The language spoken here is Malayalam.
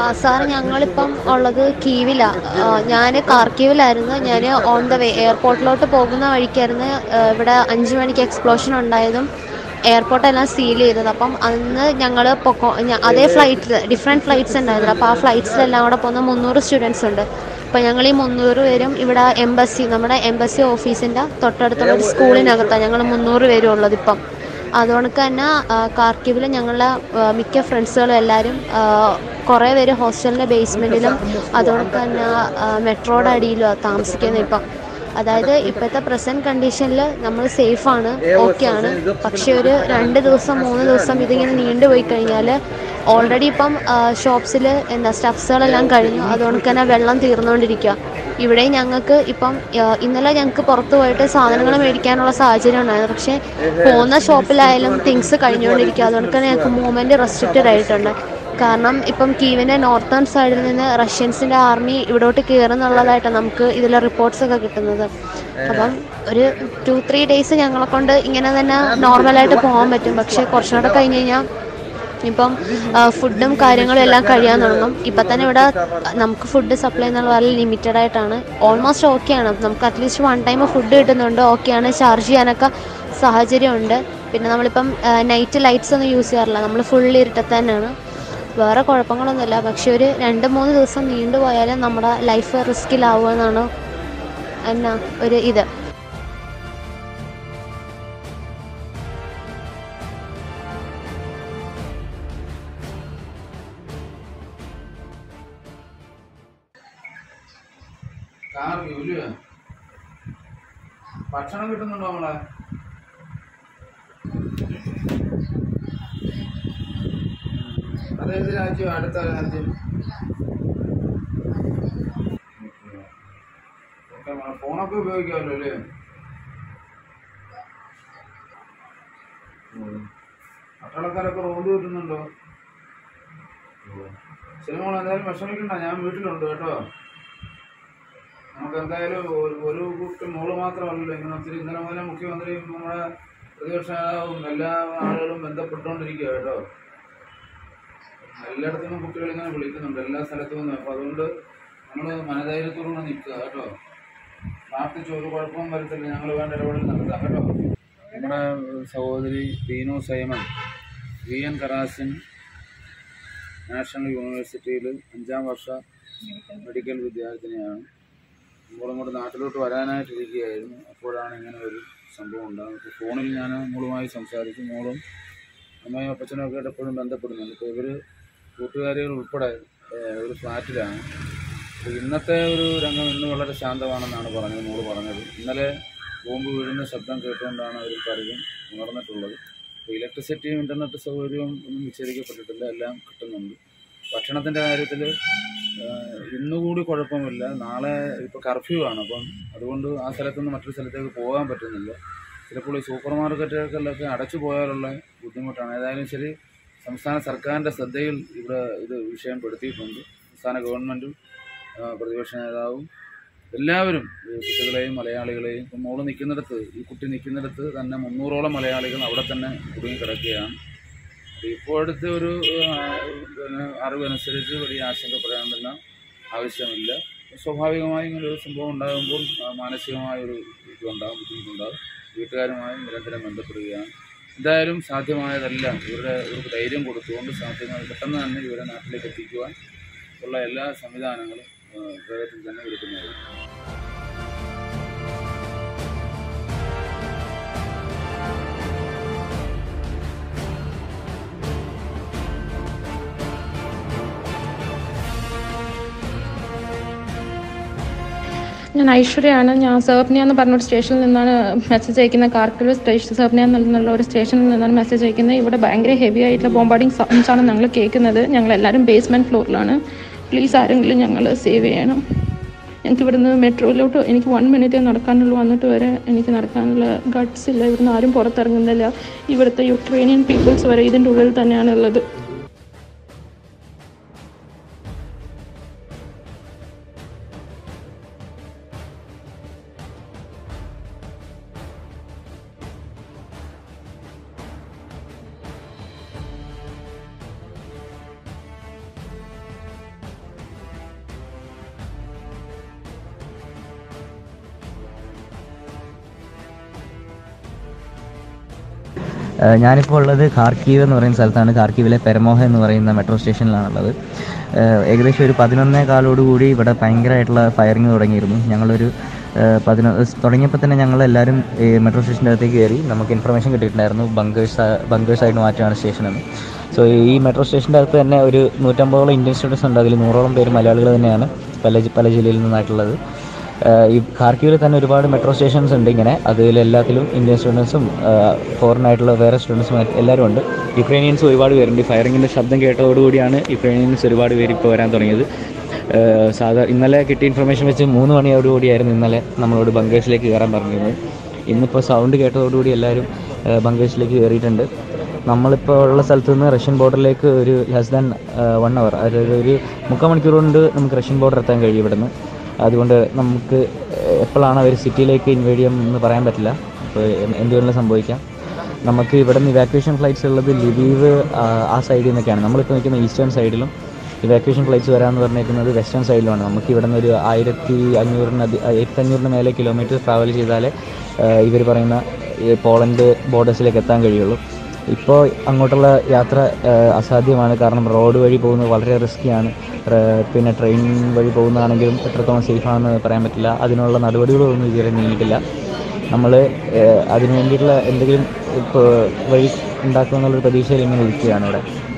സാർ ഞങ്ങളിപ്പം ഉള്ളത് കീവിലാണ് ഞാൻ കാർക്കീവിലായിരുന്നു ഞാൻ ഓൺ ദ വേ എയർപോർട്ടിലോട്ട് പോകുന്ന വഴിക്കായിരുന്നു ആ, ഇവിടെ അഞ്ച് മണിക്ക് എക്സ്പ്ലോഷൻ ഉണ്ടായതും എയർപോർട്ടെല്ലാം സീൽ ചെയ്തത് അപ്പം അന്ന് ഞങ്ങൾ പൊക്കോ ഞ- അതേ ഫ്ലൈറ്റിൽ ഡിഫറെൻറ്റ് ഫ്ലൈറ്റ്സ് ഉണ്ടായിരുന്നു അപ്പോൾ ആ ഫ്ലൈറ്റ്സിലെല്ലാം കൂടെ പോകുന്ന മുന്നൂറ് സ്റ്റുഡൻസ് ഉണ്ട് അപ്പോൾ ഞങ്ങൾ ഈ മുന്നൂറ് പേരും ഇവിടെ എംബസി നമ്മുടെ എംബസി ഓഫീസിൻ്റെ തൊട്ടടുത്തുള്ള ഒരു സ്കൂളിനകത്താണ് ഞങ്ങൾ മുന്നൂറ് പേരും ഉള്ളത് ഇപ്പം അതുകൊണ്ട് തന്നെ കാർക്കിവിൽ ഞങ്ങളുടെ ആ, മിക്ക ഫ്രണ്ട്സുകളും എല്ലാവരും ആ, കുറേ പേര് ഹോസ്റ്റലിൻ്റെ ബേസ്മെൻറ്റിലും അതുകൊണ്ട് തന്നെ ആ, മെട്രോയുടെ അടിയിലും താമസിക്കുന്നത് ഇപ്പം അതായത് ഇപ്പോഴത്തെ പ്രസൻറ്റ് കണ്ടീഷനിൽ നമ്മൾ സേഫാണ് ഓക്കെയാണ് പക്ഷേ ഒരു രണ്ട് ദിവസം മൂന്ന് ദിവസം ഇതിങ്ങനെ നീണ്ടുപോയി കഴിഞ്ഞാൽ ഓൾറെഡി ഇപ്പം ഷോപ്സിൽ എന്താ സ്റ്റഫ്സുകളെല്ലാം കഴിഞ്ഞു അതുകൊണ്ട് തന്നെ വെള്ളം തീർന്നുകൊണ്ടിരിക്കുക ഇവിടെ ഞങ്ങൾക്ക് ഇപ്പം ആ, ഇന്നലെ ഞങ്ങൾക്ക് പുറത്ത് പോയിട്ട് സാധനങ്ങൾ മേടിക്കാനുള്ള സാഹചര്യം ഉണ്ടായിരുന്നു പക്ഷേ പോകുന്ന ഷോപ്പിലായാലും തിങ്സ് കഴിഞ്ഞുകൊണ്ടിരിക്കുക അതുകൊണ്ട് തന്നെ ഞങ്ങൾക്ക് മൂവ്മെൻറ്റ് റെസ്ട്രിക്റ്റഡ് ആയിട്ടുണ്ട് കാരണം ഇപ്പം കീവിൻ്റെ നോർത്തേൺ സൈഡിൽ നിന്ന് റഷ്യൻസിൻ്റെ ആർമി ഇവിടോട്ട് കയറുന്നുള്ളതായിട്ട് നമുക്ക് ഇതിലെ റിപ്പോർട്ട്സ് ഒക്കെ കിട്ടുന്നത് അപ്പം ഒരു ടു ത്രീ ഡേയ്സ് ഞങ്ങളെ കൊണ്ട് ഇങ്ങനെ തന്നെ നോർമലായിട്ട് പോകാൻ പറ്റും പക്ഷേ കുറച്ചും കൂടെ കഴിഞ്ഞ് കഴിഞ്ഞാൽ ഇപ്പം ഫുഡും കാര്യങ്ങളും എല്ലാം കഴിയാൻ തുടങ്ങും ഇപ്പം തന്നെ ഇവിടെ നമുക്ക് ഫുഡ് സപ്ലൈ എന്നുള്ള വളരെ ലിമിറ്റഡ് ആയിട്ടാണ് ഓൾമോസ്റ്റ് ഓക്കെയാണ് നമുക്ക് അറ്റ്ലീസ്റ്റ് വൺ ടൈം ഫുഡ് കിട്ടുന്നുണ്ട് ഓക്കെയാണ് ചാർജ് ചെയ്യാനൊക്കെ സാഹചര്യമുണ്ട് പിന്നെ നമ്മളിപ്പം നൈറ്റ് ലൈറ്റ്സ് ഒന്നും യൂസ് ചെയ്യാറില്ല നമ്മൾ ഫുൾ ഇരുട്ടത്ത് തന്നെയാണ് വേറെ കുഴപ്പങ്ങളൊന്നുമില്ല പക്ഷെ ഒരു രണ്ട് മൂന്ന് ദിവസം നീണ്ടുപോയാലും നമ്മുടെ ലൈഫ് റിസ്കിലാവുമെന്നാണ് എന്നാ ഒരു ഇത് കാർഗിൽ ഇല്ലയോ ഭക്ഷണം കിട്ടുന്നുണ്ടോ നമ്മളെ അതേത് രാജ്യം അടുത്ത രാജ്യം ഓക്കെ, നമ്മളെ ഫോണൊക്കെ ഉപയോഗിക്കാമല്ലോ അല്ലേ ഉം. പട്ടാളക്കാരൊക്കെ റോഡ് കിട്ടുന്നുണ്ടോ ശരി മോളെ എന്തായാലും വിഷമിക്കണ്ട ഞാൻ വീട്ടിലുണ്ട് കേട്ടോ നമുക്ക് എന്തായാലും ഒരു ഒരു കൂട്ടം മോള് മാത്രമല്ലല്ലോ ഇങ്ങനെ ഒത്തിരി ഇന്നലെ മുതലേ മുഖ്യമന്ത്രിയും നമ്മുടെ പ്രതിപക്ഷ നേതാവും എല്ലാ ആളുകളും ബന്ധപ്പെട്ടുകൊണ്ടിരിക്കുക കേട്ടോ എല്ലായിടത്തു നിന്നും കുട്ടികൾ ഇങ്ങനെ വിളിക്കുന്നുണ്ട് എല്ലാ സ്ഥലത്തു നിന്നും അപ്പോൾ അതുകൊണ്ട് നമ്മൾ മനധൈര്യത്തോടുകൂടെ നിൽക്കുക കേട്ടോ പ്രാർത്ഥിച്ച് ഒരു കുഴപ്പവും വരത്തില്ല ഞങ്ങൾ വേണ്ട ഇടപെടൽ നടത്താം കേട്ടോ നമ്മുടെ സഹോദരി Binu Simon V N Karazin national യൂണിവേഴ്സിറ്റിയിൽ അഞ്ചാം വർഷ മെഡിക്കൽ വിദ്യാർത്ഥിനിയാണ് മോളും കൂടെ നാട്ടിലോട്ട് വരാനായിട്ടിരിക്കുകയായിരുന്നു അപ്പോഴാണ് ഇങ്ങനെ ഒരു സംഭവം ഉണ്ടാകുന്നത് അപ്പോൾ ഫോണിൽ ഞാൻ മോളുമായി സംസാരിച്ചു മോളും അമ്മയും അപ്പച്ചനും ഒക്കെ ആയിട്ട് എപ്പോഴും ബന്ധപ്പെടുന്നുണ്ട് ഇപ്പോൾ ഇവർ കൂട്ടുകാരികൾ ഉൾപ്പെടെ ഏഹ്, ഒരു ഫ്ലാറ്റിലാണ് അപ്പോൾ ഇന്നത്തെ ഒരു രംഗം ഇന്ന് വളരെ ശാന്തമാണെന്നാണ് പറഞ്ഞത് മോള് പറഞ്ഞത് ഇന്നലെ ബോംബ് വീഴുന്ന ശബ്ദം കേട്ടുകൊണ്ടാണ് അവർ പലരും ഉണർന്നിട്ടുള്ളത് അപ്പോൾ ഇലക്ട്രിസിറ്റിയും ഇൻ്റർനെറ്റ് സൗകര്യവും ഒന്നും വിച്ഛേദിക്കപ്പെട്ടിട്ടില്ല എല്ലാം കിട്ടുന്നുണ്ട് ഭക്ഷണത്തിൻ്റെ കാര്യത്തിൽ ഇന്നുകൂടി കുഴപ്പമില്ല നാളെ ഇപ്പോൾ കർഫ്യൂ ആണ് അപ്പം അതുകൊണ്ട് ആ സ്ഥലത്ത് നിന്ന് മറ്റൊരു സ്ഥലത്തേക്ക് പോകാൻ പറ്റുന്നില്ല ചിലപ്പോൾ ഈ സൂപ്പർ മാർക്കറ്റുകളിലൊക്കെ അടച്ചു പോയാലുള്ള ബുദ്ധിമുട്ടാണ് ഏതായാലും ശരി സംസ്ഥാന സർക്കാരിൻ്റെ ശ്രദ്ധയിൽ ഇവിടെ ഇത് വിഷയം പെടുത്തിയിട്ടുണ്ട് സംസ്ഥാന ഗവൺമെൻറ്റും ആ, പ്രതിപക്ഷ നേതാവും എല്ലാവരും ഈ കുട്ടികളെയും മലയാളികളെയും ഇപ്പം മോള് നിൽക്കുന്നിടത്ത് ഈ കുട്ടി നിൽക്കുന്നിടത്ത് തന്നെ മുന്നൂറോളം മലയാളികൾ അവിടെ തന്നെ കുടുങ്ങി കിടക്കുകയാണ് ഇപ്പോഴത്തെ ഒരു ആ, പിന്നെ അറിവനുസരിച്ച് വലിയ ആശങ്കപ്പെടേണ്ടുന്ന ആവശ്യമില്ല സ്വാഭാവികമായും ഇങ്ങനെ ഒരു സംഭവം ഉണ്ടാകുമ്പോൾ ആ, മാനസികമായ ഒരു ഇതുണ്ടാകും ബുദ്ധിമുട്ടുണ്ടാകും വീട്ടുകാരുമായി നിരന്തരം ബന്ധപ്പെടുകയാണ് എന്തായാലും സാധ്യമായതെല്ലാം ഇവരുടെ ഒരു ധൈര്യം കൊടുത്തുകൊണ്ട് സാധ്യമായ പെട്ടെന്ന് തന്നെ ഇവരെ നാട്ടിലേക്ക് എത്തിക്കുവാൻ ഉള്ള എല്ലാ സംവിധാനങ്ങളും ആ, വേഗത്തിൽ തന്നെ എടുക്കുന്നതായിരിക്കും ഞാൻ ഐശ്വര്യയാണ് ഞാൻ സെർപ്നിയ എന്ന് പറഞ്ഞ ഒരു സ്റ്റേഷനിൽ നിന്നാണ് മെസ്സേജ് അയക്കുന്നത് കാർക്കിൽ സ്റ്റേഷൻ സെർപ്നിയ എന്നുള്ള ഒരു സ്റ്റേഷനിൽ നിന്നാണ് മെസ്സേജ് അയക്കുന്നത് ഇവിടെ ഭയങ്കര ഹെവി ആയിട്ടുള്ള ബോംബാർഡിങ് സൗണ്ട്സ് ആണ് ഞങ്ങൾ കേൾക്കുന്നത് ഞങ്ങൾ എല്ലാവരും ബേസ്മെൻറ്റ് ഫ്ലോറിലാണ് പ്ലീസ് ആരെങ്കിലും ഞങ്ങൾ സേവ് ചെയ്യണം ഞങ്ങൾക്ക് ഇവിടുന്ന് മെട്രോയിലോട്ട് എനിക്ക് വൺ മിനിറ്റേ നടക്കാനുള്ളൂ വന്നിട്ട് വരെ എനിക്ക് നടക്കാനുള്ള ഗട്ട്സ് ഇല്ല ഇവിടുന്ന് ആരും പുറത്തിറങ്ങുന്നില്ല ഇവിടുത്തെ യുക്രൈനിയൻ പീപ്പിൾസ് വരെ ഇതിൻ്റെ ഉള്ളിൽ തന്നെയാണ് ഉള്ളത് ഏഹ് ഞാനിപ്പോൾ ഉള്ളത് ഖാർക്കീവ് എന്ന് പറയുന്ന സ്ഥലത്താണ് ഖാർക്കീവിലെ പെരമോഹ എന്ന് പറയുന്ന മെട്രോ സ്റ്റേഷനിലാണുള്ളത് ഏഹ് ഏകദേശം ഒരു പതിനൊന്നേ കാലോടുകൂടി ഇവിടെ ഭയങ്കരമായിട്ടുള്ള ഫയറിങ് തുടങ്ങിയിരുന്നു ഞങ്ങളൊരു ഏഹ് പതിനൊ തുടങ്ങിയപ്പോൾ തന്നെ ഞങ്ങളെല്ലാവരും ഈ മെട്രോ സ്റ്റേഷൻ്റെ അകത്തേക്ക് കയറി നമുക്ക് ഇൻഫർമേഷൻ കിട്ടിയിട്ടുണ്ടായിരുന്നു ബങ്കേഴ്സ് ബങ്കേഴ്സായിട്ട് മാറ്റുകയാണ് സ്റ്റേഷനെന്ന് സോ ഈ മെട്രോ സ്റ്റേഷൻ്റെ അകത്ത് തന്നെ ഒരു നൂറ്റമ്പതോളം ഇന്ത്യൻ സ്റ്റുഡൻസ് ഉണ്ട് അതിൽ നൂറോളം പേര് മലയാളികൾ തന്നെയാണ് പല ജി- പല ജില്ലയിൽ നിന്നായിട്ടുള്ളത് ഏഹ് ഈ ഖാർക്കീവിൽ തന്നെ ഒരുപാട് മെട്രോ സ്റ്റേഷൻസ് ഉണ്ട് ഇങ്ങനെ അതിലെല്ലാത്തിലും ഇന്ത്യൻ സ്റ്റുഡൻസും ഫോറിൻ ആയിട്ടുള്ള വേറെ സ്റ്റുഡൻസും എല്ലാവരും ഉണ്ട് യുക്രൈനിയൻസ് ഒരുപാട് പേരുണ്ട് ഈ ഫയറിങ്ങിൻ്റെ ശബ്ദം കേട്ടതോടുകൂടിയാണ് യുക്രൈനിയൻസ് ഒരുപാട് പേര് ഇപ്പോൾ വരാൻ തുടങ്ങിയത് ഏഹ് സാധാ ഇന്നലെ കിട്ടിയ ഇൻഫർമേഷൻ വെച്ച് മൂന്ന് മണിയോടുകൂടിയായിരുന്നു ഇന്നലെ നമ്മളോട് ബങ്കേഴ്സിലേക്ക് കയറാൻ പറഞ്ഞിരുന്നത് ഇന്നിപ്പോൾ സൗണ്ട് കേട്ടതോടുകൂടി എല്ലാവരും ബങ്കേഴ്സിലേക്ക് കയറിയിട്ടുണ്ട് നമ്മളിപ്പോൾ ഉള്ള സ്ഥലത്ത് നിന്ന് റഷ്യൻ ബോർഡറിലേക്ക് ഒരു ലെസ് ദാൻ വൺ അവർ അതായത് ഒരു മുക്കാൽ മണിക്കൂർ കൊണ്ട് നമുക്ക് റഷ്യൻ ബോർഡർ എത്താൻ കഴിയും ഇവിടുന്ന് അതുകൊണ്ട് നമുക്ക് എപ്പോഴാണ് അവർ സിറ്റിയിലേക്ക് ഇൻവേഡ് ചെയ്യാം എന്ന് പറയാൻ പറ്റില്ല അപ്പോൾ എന്ത് വേണമെങ്കിലും സംഭവിക്കാം നമുക്ക് ഇവിടെ നിന്ന് ഇവാക്വേഷൻ ഫ്ലൈറ്റ്സ് ഉള്ളത് ലിവീവ് ആ, ആ സൈഡിൽ നിന്നൊക്കെയാണ് നമ്മളിപ്പോൾ നിൽക്കുന്ന ഈസ്റ്റേൺ സൈഡിലും ഇവാക്വേഷൻ ഫ്ലൈറ്റ്സ് വരാമെന്ന് പറഞ്ഞേക്കുന്നത് വെസ്റ്റേൺ സൈഡിലുമാണ് നമുക്ക് ഇവിടെ നിന്ന് ഒരു ആയിരത്തി അഞ്ഞൂറിന് അധി ആയിരത്തി അഞ്ഞൂറിന് മേലെ കിലോമീറ്റർ ട്രാവൽ ചെയ്താലേ ഇവർ പറയുന്ന ഈ പോളണ്ട് ബോർഡേഴ്സിലേക്ക് എത്താൻ കഴിയുള്ളൂ ഇപ്പോൾ അങ്ങോട്ടുള്ള യാത്ര ആ, അസാധ്യമാണ് കാരണം റോഡ് വഴി പോകുന്നത് വളരെ റിസ്ക്കിയാണ് പിന്നെ ട്രെയിൻ വഴി പോകുന്നതാണെങ്കിലും എത്രത്തോളം സേഫാണെന്ന് പറയാൻ പറ്റില്ല അതിനുള്ള നടപടികളൊന്നും ഇതുവരെ നീങ്ങിയിട്ടില്ല നമ്മൾ അതിനു വേണ്ടിയിട്ടുള്ള എന്തെങ്കിലും ഇപ്പോൾ വഴി ഉണ്ടാക്കുമെന്നുള്ളൊരു പ്രതീക്ഷയിൽ ഇങ്ങനെ ഇരിക്കുകയാണ് ഇവിടെ